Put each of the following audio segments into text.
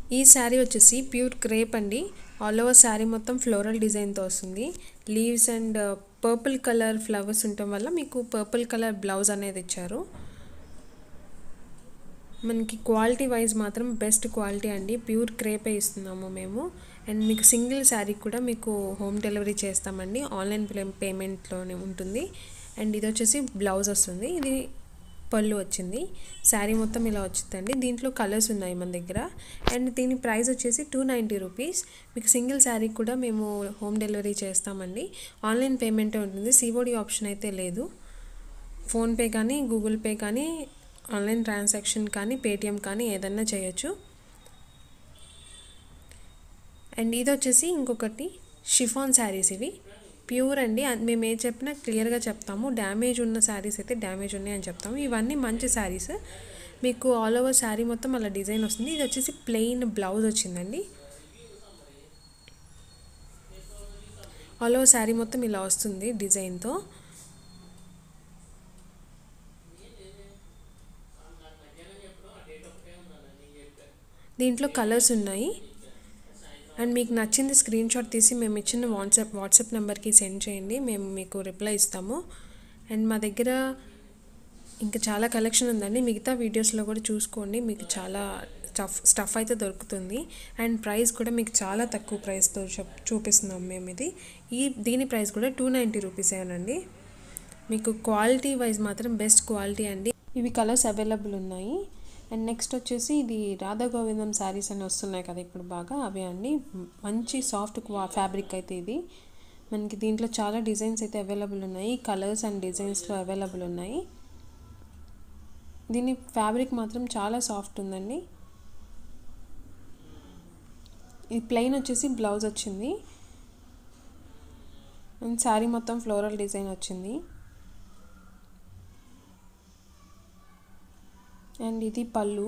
ఈ శారీ వచ్చేసి pure crepe అండి ఆల్ ఓవర్ శారీ మొత్తం ఫ్లోరల్ డిజైన్తో వస్తుంది leaves and purple colour flowers ఉండటం వల్ల మీకు పర్పుల్ కలర్ బ్లౌజ్ అనేది ఇచ్చారు మనకి క్వాలిటీ వైజ్ మాత్రం బెస్ట్ క్వాలిటీ అండి ప్యూర్ క్రేపే ఇస్తున్నాము మేము అండ్ మీకు సింగిల్ శారీ కూడా మీకు హోమ్ డెలివరీ చేస్తామండి ఆన్లైన్ పేమెంట్లోనే ఉంటుంది అండ్ ఇది వచ్చేసి బ్లౌజ్ వస్తుంది ఇది పళ్ళు వచ్చింది శారీ మొత్తం ఇలా వచ్చిందండి దీంట్లో కలర్స్ ఉన్నాయి మన దగ్గర అండ్ దీని ప్రైస్ వచ్చేసి టూ నైంటీ రూపీస్ మీకు సింగిల్ శారీ కూడా మేము హోమ్ డెలివరీ చేస్తామండి ఆన్లైన్ పేమెంటే ఉంటుంది సిఓడి ఆప్షన్ అయితే లేదు ఫోన్పే కానీ గూగుల్ పే కానీ ఆన్లైన్ ట్రాన్సాక్షన్ కానీ పేటిఎం కానీ ఏదన్నా చేయొచ్చు అండ్ ఇది వచ్చేసి ఇంకొకటి షిఫాన్ శారీస్ ఇవి ప్యూర్ అండి అది మేము ఏ చెప్పినా క్లియర్గా చెప్తాము డ్యామేజ్ ఉన్న శారీస్ అయితే డ్యామేజ్ ఉన్నాయి అని చెప్తాము ఇవన్నీ మంచి శారీస్ మీకు ఆల్ ఓవర్ శారీ మొత్తం అలా డిజైన్ వస్తుంది ఇది వచ్చేసి ప్లెయిన్ బ్లౌజ్ వచ్చిందండి ఆల్ ఓవర్ శారీ మొత్తం ఇలా వస్తుంది డిజైన్తో దీంట్లో కలర్స్ ఉన్నాయి అండ్ మీకు నచ్చింది స్క్రీన్ షాట్ తీసి మేము ఇచ్చిన వాట్సాప్ వాట్సాప్ నెంబర్కి సెండ్ చేయండి మేము మీకు రిప్లై ఇస్తాము అండ్ మా దగ్గర ఇంకా చాలా కలెక్షన్ ఉందండి మిగతా వీడియోస్లో కూడా చూసుకోండి మీకు చాలా స్టఫ్ స్టఫ్ అయితే దొరుకుతుంది అండ్ ప్రైస్ కూడా మీకు చాలా తక్కువ ప్రైస్తో చెప్ చూపిస్తున్నాం మేము ఇది ఈ దీని ప్రైస్ కూడా టూ నైంటీ రూపీసేనండి మీకు క్వాలిటీ వైజ్ మాత్రం బెస్ట్ క్వాలిటీ అండి ఇవి కలర్స్ అవైలబుల్ ఉన్నాయి అండ్ నెక్స్ట్ వచ్చేసి ఇది రాధా గోవిందం శారీస్ అని వస్తున్నాయి కదా ఇప్పుడు బాగా అవే అండి మంచి సాఫ్ట్ ఫ్యాబ్రిక్ అయితే ఇది మనకి దీంట్లో చాలా డిజైన్స్ అయితే అవైలబుల్ ఉన్నాయి కలర్స్ అండ్ డిజైన్స్లో అవైలబుల్ ఉన్నాయి దీని ఫ్యాబ్రిక్ మాత్రం చాలా సాఫ్ట్ ఉందండి ఈ ప్లెయిన్ వచ్చేసి బ్లౌజ్ వచ్చింది అండ్ శారీ మొత్తం ఫ్లోరల్ డిజైన్ వచ్చింది అండ్ ఇది పళ్ళు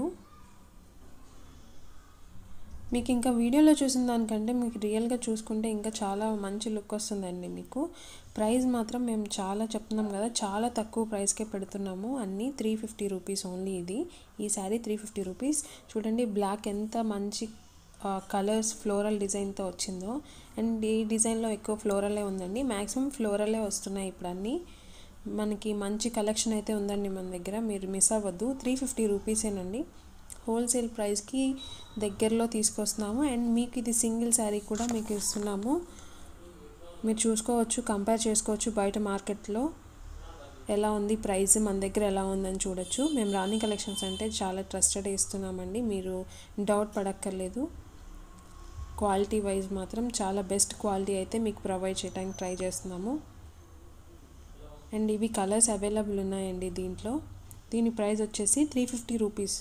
మీకు ఇంకా వీడియోలో చూసిన దానికంటే మీకు రియల్గా చూసుకుంటే ఇంకా చాలా మంచి లుక్ వస్తుందండి మీకు ప్రైస్ మాత్రం మేము చాలా చెప్తున్నాం కదా చాలా తక్కువ ప్రైస్కే పెడుతున్నాము అన్నీ త్రీ ఫిఫ్టీ రూపీస్ ఓన్లీ ఇది ఈ శారీ త్రీ ఫిఫ్టీ రూపీస్ చూడండి బ్లాక్ ఎంత మంచి కలర్స్ ఫ్లోరల్ డిజైన్తో వచ్చిందో అండ్ ఈ డిజైన్లో ఎక్కువ ఫ్లోరలే ఉందండి మ్యాక్సిమం ఫ్లోరలే వస్తున్నాయి ఇప్పుడు అన్నీ మనకి మంచి కలెక్షన్ అయితే ఉందండి మన దగ్గర మీరు మిస్ అవ్వద్దు త్రీ ఫిఫ్టీ రూపీసేనండి హోల్సేల్ ప్రైస్కి దగ్గరలో తీసుకొస్తున్నాము అండ్ మీకు ఇది సింగిల్ శారీ కూడా మీకు ఇస్తున్నాము మీరు చూసుకోవచ్చు కంపేర్ చేసుకోవచ్చు బయట మార్కెట్లో ఎలా ఉంది ప్రైస్ మన దగ్గర ఎలా ఉందని చూడొచ్చు మేము రాణి కలెక్షన్స్ అంటే చాలా ట్రస్టెడ్ ఇస్తున్నామండి మీరు డౌట్ పడక్కర్లేదు క్వాలిటీ వైజ్ మాత్రం చాలా బెస్ట్ క్వాలిటీ అయితే మీకు ప్రొవైడ్ చేయడానికి ట్రై చేస్తున్నాము అండ్ ఇవి కలర్స్ అవైలబుల్ ఉన్నాయండి దీంట్లో దీని ప్రైస్ వచ్చేసి త్రీ ఫిఫ్టీ రూపీస్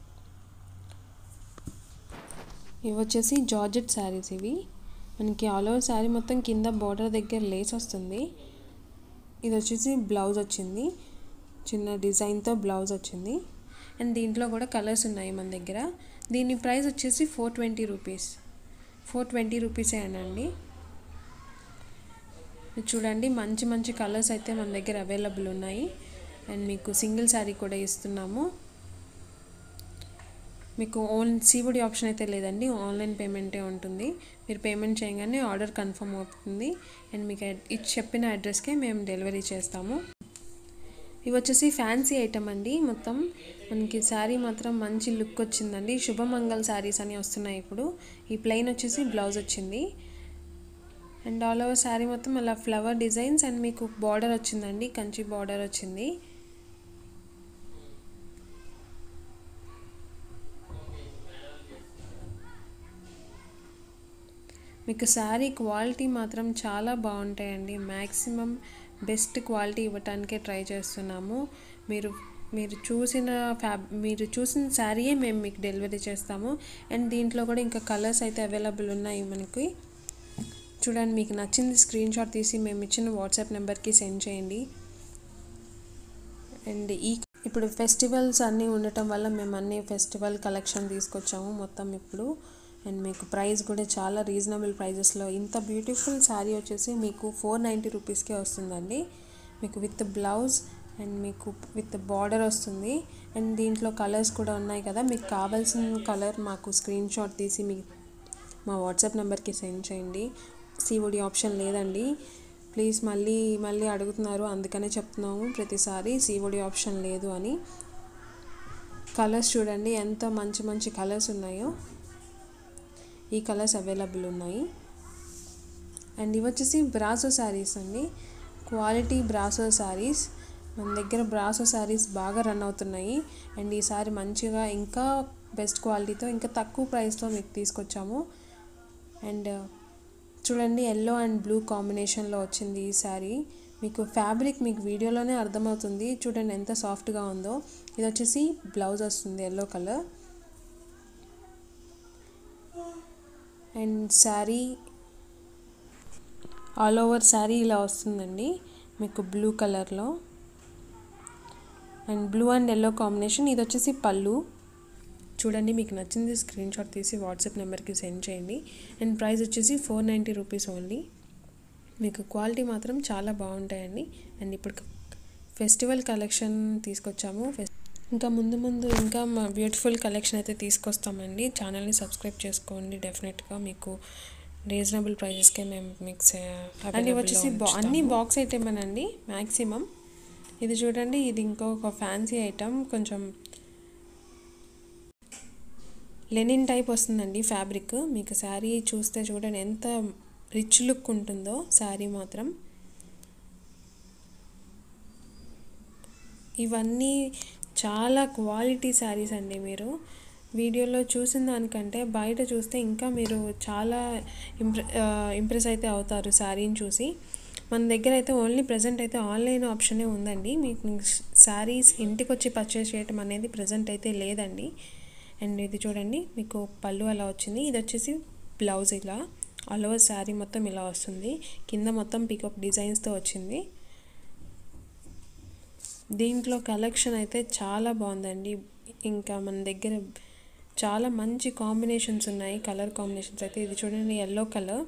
ఇవి వచ్చేసి జార్జెట్ శారీస్ ఇవి మనకి ఆల్ ఓవర్ శారీ మొత్తం కింద బార్డర్ దగ్గర లేస్ వస్తుంది ఇది వచ్చేసి బ్లౌజ్ వచ్చింది చిన్న డిజైన్తో బ్లౌజ్ వచ్చింది అండ్ దీంట్లో కూడా కలర్స్ ఉన్నాయి మన దగ్గర దీని ప్రైస్ వచ్చేసి four twenty rupees four twenty రూపీసే అండి చూడండి మంచి మంచి కలర్స్ అయితే మన దగ్గర అవైలబుల్ ఉన్నాయి అండ్ మీకు సింగిల్ శారీ కూడా ఇస్తున్నాము మీకు ఓన్ సీవుడి ఆప్షన్ అయితే లేదండి ఆన్లైన్ పేమెంటే ఉంటుంది మీరు పేమెంట్ చేయగానే ఆర్డర్ కన్ఫర్మ్ అవుతుంది అండ్ మీకు ఇది చెప్పిన అడ్రస్కే మేము డెలివరీ చేస్తాము ఇవి వచ్చేసి ఫ్యాన్సీ ఐటమ్ అండి మొత్తం మనకి శారీ మాత్రం మంచి లుక్ వచ్చిందండి శుభమంగళ శారీస్ అని వస్తున్నాయి ఇప్పుడు ఈ ప్లెయిన్ వచ్చేసి బ్లౌజ్ వచ్చింది అండ్ ఆల్ ఓవర్ శారీ మొత్తం అలా ఫ్లవర్ డిజైన్స్ అండ్ మీకు బార్డర్ వచ్చిందండి కంచి బార్డర్ వచ్చింది మీకు శారీ క్వాలిటీ మాత్రం చాలా బాగుంటాయండి మ్యాక్సిమం బెస్ట్ క్వాలిటీ ఇవ్వటానికే ట్రై చేస్తున్నాము మీరు మీరు చూసిన ఫ్యాబ్ మీరు చూసిన శారీయే మేము మీకు డెలివరీ చేస్తాము అండ్ దీంట్లో కూడా ఇంకా కలర్స్ అయితే అవైలబుల్ ఉన్నాయి మనకి చూడండి మీకు నచ్చింది స్క్రీన్ షాట్ తీసి మేము ఇచ్చిన వాట్సాప్ నెంబర్కి సెండ్ చేయండి అండ్ ఈ ఇప్పుడు ఫెస్టివల్స్ అన్నీ ఉండటం వల్ల మేము అన్ని ఫెస్టివల్ కలెక్షన్ తీసుకొచ్చాము మొత్తం ఇప్పుడు అండ్ మీకు ప్రైస్ కూడా చాలా రీజనబుల్ ప్రైజెస్లో ఇంత బ్యూటిఫుల్ శారీ వచ్చేసి మీకు ఫోర్ నైంటీ రూపీస్కే వస్తుందండి మీకు విత్ బ్లౌజ్ అండ్ మీకు విత్ బార్డర్ వస్తుంది అండ్ దీంట్లో కలర్స్ కూడా ఉన్నాయి కదా మీకు కావాల్సిన కలర్ మాకు స్క్రీన్ షాట్ తీసి మీ మా వాట్సాప్ నెంబర్కి సెండ్ చేయండి సిఓడి ఆప్షన్ లేదండి ప్లీజ్ మళ్ళీ మళ్ళీ అడుగుతున్నారు అందుకనే చెప్తున్నాము ప్రతిసారి సిఓడి ఆప్షన్ లేదు అని కలర్స్ చూడండి ఎంత మంచి మంచి కలర్స్ ఉన్నాయో ఈ కలర్స్ అవైలబుల్ ఉన్నాయి అండ్ ఇవి వచ్చేసి బ్రాసో శారీస్ అండి క్వాలిటీ బ్రాసో శారీస్ మన దగ్గర బ్రాసో శారీస్ బాగా రన్ అవుతున్నాయి అండ్ ఈసారి మంచిగా ఇంకా బెస్ట్ క్వాలిటీతో ఇంకా తక్కువ ప్రైస్లో మీకు తీసుకొచ్చాము అండ్ చూడండి ఎల్లో అండ్ బ్లూ కాంబినేషన్లో వచ్చింది ఈ శారీ మీకు ఫ్యాబ్రిక్ మీకు వీడియోలోనే అర్థమవుతుంది చూడండి ఎంత సాఫ్ట్గా ఉందో ఇది వచ్చేసి బ్లౌజ్ వస్తుంది yellow colour and sari all over sari ఇలా వస్తుందండి మీకు బ్లూ కలర్లో and blue and yellow combination ఇది వచ్చేసి పళ్ళు చూడండి మీకు నచ్చింది స్క్రీన్ షాట్ తీసి వాట్సాప్ నెంబర్కి సెండ్ చేయండి అండ్ ప్రైస్ వచ్చేసి ఫోర్ నైంటీ రూపీస్ ఓన్లీ మీకు క్వాలిటీ మాత్రం చాలా బాగుంటాయండి అండ్ ఇప్పుడు ఫెస్టివల్ కలెక్షన్ తీసుకొచ్చాము ఇంకా ముందు ముందు ఇంకా మా బ్యూటిఫుల్ కలెక్షన్ అయితే తీసుకొస్తామండి ఛానల్ని సబ్స్క్రైబ్ చేసుకోండి డెఫినెట్గా మీకు రీజనబుల్ ప్రైజెస్కే మేము మీకు అండ్ ఇవి వచ్చేసి బా అన్ని బాక్స్ ఐటమేనండి మ్యాక్సిమం ఇది చూడండి ఇది ఇంకొక ఫ్యాన్సీ ఐటమ్ కొంచెం లెనిన్ టైప్ వస్తుందండి ఫ్యాబ్రిక్ మీకు శారీ చూస్తే చూడండి ఎంత రిచ్ లుక్ ఉంటుందో శారీ మాత్రం ఇవన్నీ చాలా క్వాలిటీ శారీస్ అండి మీరు వీడియోలో చూసిన దానికంటే బయట చూస్తే ఇంకా మీరు చాలా ఇంప్రె ఇంప్రెస్ అయితే అవుతారు శారీని చూసి మన దగ్గర అయితే ఓన్లీ ప్రజెంట్ అయితే ఆన్లైన్ ఆప్షనే ఉందండి మీకు శారీస్ ఇంటికి వచ్చి పర్చేస్ చేయటం అనేది ప్రజెంట్ అయితే లేదండి అండ్ ఇది చూడండి మీకు పళ్ళు అలా వచ్చింది ఇది వచ్చేసి బ్లౌజ్ ఇలా ఆల్ ఓవర్ శారీ మొత్తం ఇలా వస్తుంది కింద మొత్తం పికప్ డిజైన్స్తో వచ్చింది దీంట్లో కలెక్షన్ అయితే చాలా బాగుందండి ఇంకా మన దగ్గర చాలా మంచి కాంబినేషన్స్ ఉన్నాయి కలర్ కాంబినేషన్స్ అయితే ఇది చూడండి ఎల్లో కలర్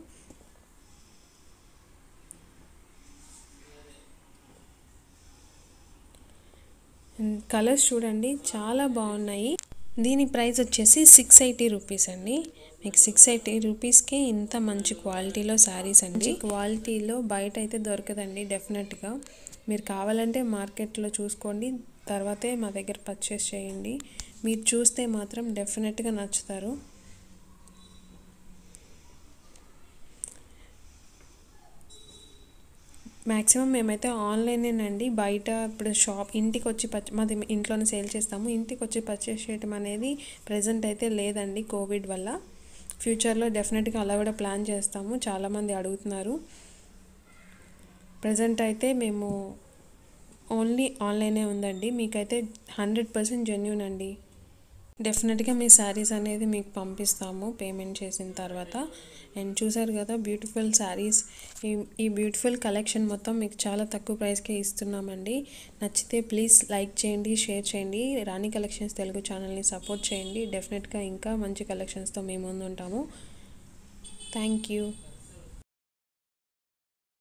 కలర్స్ చూడండి చాలా బాగున్నాయి దీని ప్రైస్ వచ్చేసి సిక్స్ ఎయిటీ రూపీస్ అండి మీకు సిక్స్ ఎయిటీ రూపీస్కి ఇంత మంచి క్వాలిటీలో శారీస్ అండి క్వాలిటీలో బయట అయితే దొరకదండి డెఫినెట్గా మీరు కావాలంటే మార్కెట్లో చూసుకోండి తర్వాతే మా దగ్గర పర్చేస్ చేయండి మీరు చూస్తే మాత్రం డెఫినెట్గా నచ్చుతారు మ్యాక్సిమం మేమైతే ఆన్లైనేనండి బయట ఇప్పుడు షాప్ ఇంటికి వచ్చి పర్చే మాది ఇంట్లోనే సేల్ చేస్తాము ఇంటికి వచ్చి పర్చేస్ చేయడం అనేది ప్రజెంట్ అయితే లేదండి కోవిడ్ వల్ల ఫ్యూచర్లో డెఫినెట్గా అలా కూడా ప్లాన్ చేస్తాము చాలామంది అడుగుతున్నారు ప్రజెంట్ అయితే మేము ఓన్లీ ఆన్లైనే ఉందండి మీకైతే హండ్రెడ్ పర్సెంట్ జెన్యున్ అండి డెఫినెట్గా మీ శారీస్ అనేది మీకు పంపిస్తాము పేమెంట్ చేసిన తర్వాత అండ్ చూసారు కదా బ్యూటిఫుల్ శారీస్ ఈ ఈ బ్యూటిఫుల్ కలెక్షన్ మొత్తం మీకు చాలా తక్కువ ప్రైస్కే ఇస్తున్నామండి నచ్చితే ప్లీజ్ లైక్ చేయండి షేర్ చేయండి రాణి కలెక్షన్స్ తెలుగు ఛానల్ని సపోర్ట్ చేయండి డెఫినెట్గా ఇంకా మంచి కలెక్షన్స్తో మేము ముందు ఉంటాము థ్యాంక్ యూ